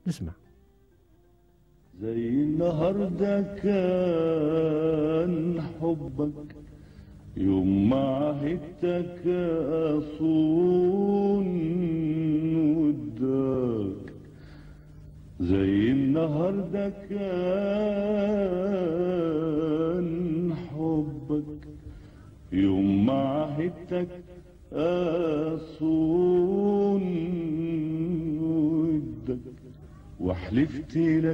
نسمع زي النهاردة كان حبك يوم ما عهدتك أصون ودك زي النهاردة كان حبك يوم ما عهدتك أصون ودك وحلفت لك